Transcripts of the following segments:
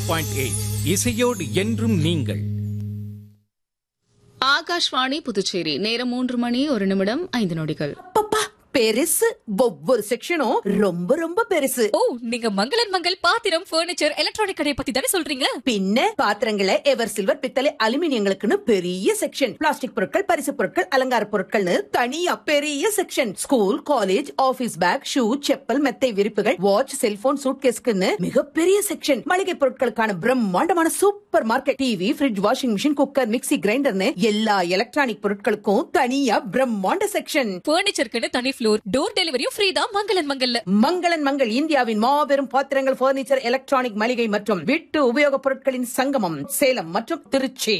point eight இசையோடு என்றும் நீங்கள் ஆகாஷ்வாணி புதுச்சேரி நேரம் மூன்று மணி ஒரு நிமிடம் ஐந்து நொடிகள் அப்பப்பா பெருசு ஒவ்வொரு செக்ஷனும் ரொம்ப ரொம்ப பெருசு ஓ நீங்க மங்களன் மங்கள் பாத்திரம் பர்னிச்சர் எலக்ட்ரானிக் கடையை பத்தி தானே சொல்றீங்க பின்ன பாத்திரங்களை எவர் சில்வர் பித்தளை அலுமினியங்களுக்குன்னு பெரிய செக்ஷன் பிளாஸ்டிக் பொருட்கள் பரிசு பொருட்கள் அலங்கார பொருட்கள்னு தனியா பெரிய section school college office bag shoe chappal மெத்தை விரிப்புகள் வாட்ச் செல்போன் சூட்கேஸ்க்குன்னு மிகப்பெரிய செக்ஷன் மளிகை பொருட்களுக்கான பிரம்மாண்டமான supermarket TV fridge washing machine cooker mixie கிரைண்டர்னு எல்லா எலக்ட்ரானிக் பொருட்களுக்கும் தனியா பிரம்மாண்ட செக்ஷன் பர்னிச்சருக்குன்னு தனி ஃப்ளோர் டோர் டெலிவரியும் ஃப்ரீ தான் மங்களன் மங்கல்ல மங்களன் மங்கள் இந்தியாவின் மாபெரும் பாத்திரங்கள் பர்னிச்சர் எலக்ட்ரானிக் மளிகை மற்றும் வீட்டு உபயோகப் பொருட்களின் சங்கமம் சேலம் மற்றும் Trichy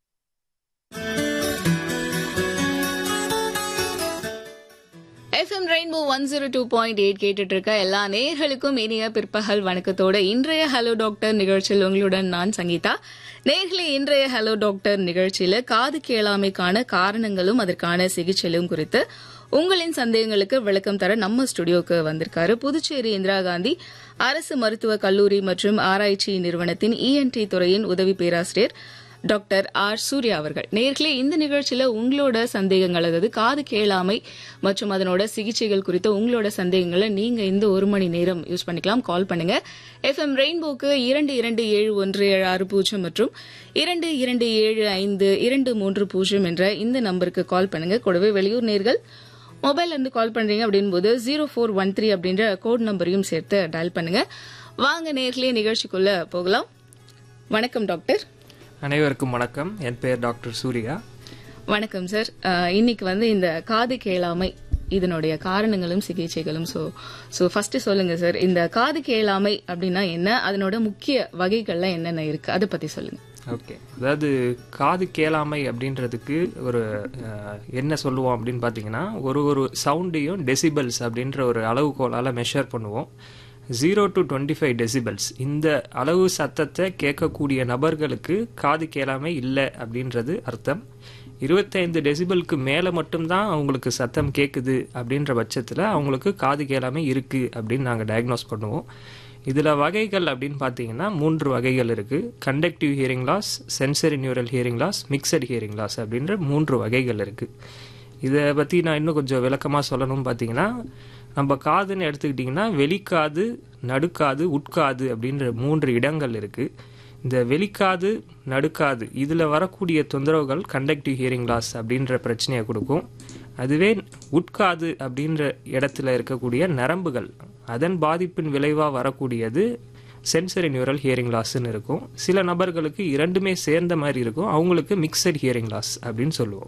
FM rainbow one zero two point eight கேட்டுட்டு இருக்க எல்லா நேர்களுக்கும் இனிய பிற்பகல் வணக்கத்தோட இன்றைய ஹலோ டாக்டர் நிகழ்ச்சியில் உங்களுடன் நான் சங்கீதா நேர்களே இன்றைய ஹலோ டாக்டர் நிகழ்ச்சியில காது கேளாமைக்கான காரணங்களும் அதற்கான சிகிச்சையும் குறித்து உங்களின் சந்தேகங்களுக்கு விளக்கம் தர நம்ம ஸ்டுடியோக்கு வந்திருக்காரு புதுச்சேரி இந்திரா காந்தி அரசு மருத்துவக் கல்லூரி மற்றும் ஆராய்ச்சி நிறுவனத்தின் இஎன்டி துறையின் உதவி பேராசிரியர் டாக்டர் ஆர் சூர்யா அவர்கள் நேர்களே இந்த நிகழ்ச்சியில உங்களோட சந்தேகங்கள் அதாவது காது கேளாமை மற்றும் அதனோட சிகிச்சைகள் குறித்த உங்களோட சந்தேகங்களை நீங்க இந்த ஒரு மணி நேரம் யூஸ் பண்ணிக்கலாம் கால் பண்ணுங்க எஃப்எம் ரெயின்போக்கு இரண்டு இரண்டு ஏழு ஒன்று ஏழு ஆறு பூஜ்ஜியம் மற்றும் இரண்டு இரண்டு ஏழு ஐந்து இரண்டு மூன்று பூஜ்ஜியம் என்ற இந்த நம்பருக்கு கால் பண்ணுங்க கூடவே வெளியூர் நேர்கள் மொபைல்ல இருந்து கால் பண்றீங்க அப்படின் போது ஜீரோ ஃபோர் ஒன் த்ரீ அப்படின்ற கோட் நம்பரையும் சேர்த்து டயல் பண்ணுங்க வாங்க நேர்களே நிகழ்ச்சிக்குள்ள போகலாம் வணக்கம் டாக்டர் அனைவருக்கும் வணக்கம் என் பெயர் டாக்டர் சூர்யா வணக்கம் சார் அஹ், இன்னைக்கு வந்து இந்த காது கேளாமை இதனுடைய காரணங்களும் சிகிச்சைகளும் ஸோ ஸோ ஃபர்ஸ்ட் சொல்லுங்க சார் இந்த காது கேளாமை அப்படின்னா என்ன அதனோட முக்கிய வகைகள்லாம் என்னென்ன இருக்கு அதை பத்தி சொல்லுங்க ஓகே அதாவது காது கேளாமை அப்படின்றதுக்கு ஒரு அஹ், என்ன சொல்லுவோம் அப்படின்னு பார்த்தீங்கன்னா ஒரு ஒரு சவுண்டையும் டெசிபல்ஸ் அப்படின்ற ஒரு அளவுகோலால் மெஷர் பண்ணுவோம் zero to twenty five decibels இந்த அளவு சத்தத்தை கேட்கக்கூடிய நபர்களுக்கு காது கேளாமை இல்லை அப்படின்றது அர்த்தம் இருபத்தைந்து டெசிபலுக்கு மேலே மட்டும்தான் அவங்களுக்கு சத்தம் கேட்குது அப்படின்ற பட்சத்தில் அவங்களுக்கு காது கேளாமை இருக்குது அப்படின்னு நாங்கள் டயக்னோஸ் பண்ணுவோம் இதில் வகைகள் அப்படின்னு பார்த்தீங்கன்னா மூன்று வகைகள் இருக்குது conductive hearing loss sensorineural hearing loss mixed hearing loss அப்படின்ற மூன்று வகைகள் இருக்குது இதை பற்றி நான் இன்னும் கொஞ்சம் விளக்கமாக சொல்லணும்னு பார்த்தீங்கன்னா நம்ம காதுன்னு எடுத்துக்கிட்டிங்கன்னா வெளிக்காது நடுக்காது உட்காது அப்படின்ற மூன்று இடங்கள் இருக்குது இந்த வெளிக்காது நடுக்காது இதில் வரக்கூடிய தொந்தரவுகள் கண்டக்டிவ் ஹியரிங் லாஸ் அப்படின்ற பிரச்சனையை கொடுக்கும் அதுவே உட்காது அப்படின்ற இடத்துல இருக்கக்கூடிய நரம்புகள் அதன் பாதிப்பின் விளைவாக வரக்கூடியது சென்சரி நியூரல் ஹியரிங் லாஸ்ன்னு இருக்கும் சில நபர்களுக்கு இரண்டுமே சேர்ந்த மாதிரி இருக்கும் அவங்களுக்கு மிக்சட் ஹியரிங் லாஸ் அப்படின்னு சொல்லுவோம்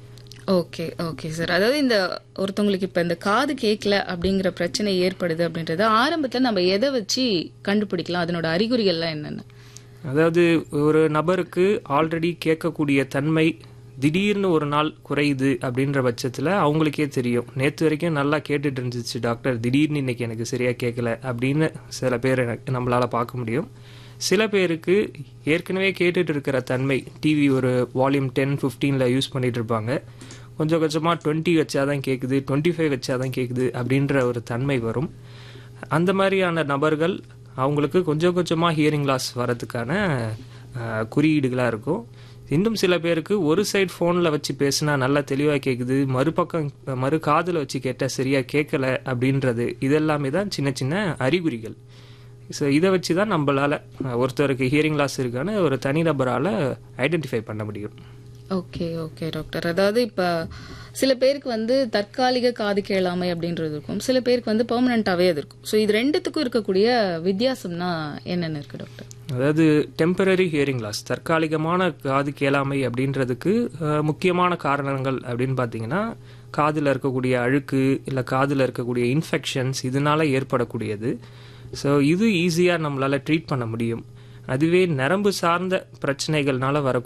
ஓகே ஓகே சார் அதாவது இந்த ஒருத்தவங்களுக்கு இப்ப இந்த காது கேட்கல அப்படிங்கிற பிரச்சனை ஏற்படுது அப்படின்றது ஆரம்பத்துல நம்ம எதை வச்சு கண்டுபிடிக்கலாம் அதனோட அறிகுறிகள்லாம் என்னென்ன அதாவது ஒரு நபருக்கு ஆல்ரெடி கேட்கக்கூடிய தன்மை திடீர்னு ஒரு நாள் குறையுது அப்படின்ற பட்சத்தில் அவங்களுக்கே தெரியும் நேற்று வரைக்கும் நல்லா கேட்டுட்டு இருந்துச்சு டாக்டர் திடீர்னு இன்னைக்கு எனக்கு சரியாக கேட்கல அப்படின்னு சில பேர் எனக்கு நம்மளால் பார்க்க முடியும் சில பேருக்கு ஏற்கனவே கேட்டுட்டு இருக்கிற தன்மை டிவி ஒரு வால்யூம் டென் ஃபிஃப்டீனில் யூஸ் பண்ணிட்டு இருப்பாங்க கொஞ்சம் கொஞ்சமாக டுவெண்ட்டி வச்சாதான் கேட்குது டுவெண்ட்டி ஃபைவ் வச்சாதான் கேட்குது அப்படின்ற ஒரு தன்மை வரும் அந்த மாதிரியான நபர்கள் அவங்களுக்கு கொஞ்சம் கொஞ்சமாக ஹியரிங் லாஸ் வரதுக்கான குறியீடுகளாக இருக்கும் இன்னும் சில பேருக்கு ஒரு சைடு ஃபோனில் வச்சு பேசினா நல்லா தெளிவாக கேட்குது மறுபக்கம் மறு காதில் வச்சு கேட்டால் சரியாக கேட்கல அப்படின்றது இதெல்லாமே தான் சின்ன சின்ன அறிகுறிகள் ஸோ இதை வச்சு தான் நம்மளால் ஒருத்தருக்கு ஹியரிங் லாஸ் இருக்கான்னு ஒரு தனிநபரால் ஐடென்டிஃபை பண்ண முடியும் ஓகே ஓகே டாக்டர் அதாவது இப்ப சில பேருக்கு வந்து தற்காலிக காது கேளாமை அப்படின்றது இருக்கும் சில பேருக்கு வந்து பெர்மனண்டாவே அது இருக்கும் ஸோ இது ரெண்டுத்துக்கும் இருக்கக்கூடிய வித்தியாசம்னா என்னென்ன இருக்கு டாக்டர் அதாவது டெம்பரரி ஹியரிங் லாஸ் தற்காலிகமான காது கேளாமை அப்படின்றதுக்கு அஹ், முக்கியமான காரணங்கள் அப்படின்னு பார்த்தீங்கன்னா காதில் இருக்கக்கூடிய அழுக்கு இல்லை காதில் இருக்கக்கூடிய இன்ஃபெக்ஷன்ஸ் இதனால ஏற்படக்கூடியது ஸோ இது ஈஸியாக நம்மளால் ட்ரீட் பண்ண முடியும் அதுவே நரம்பு சார்ந்த பிரச்சனைகள்னால வர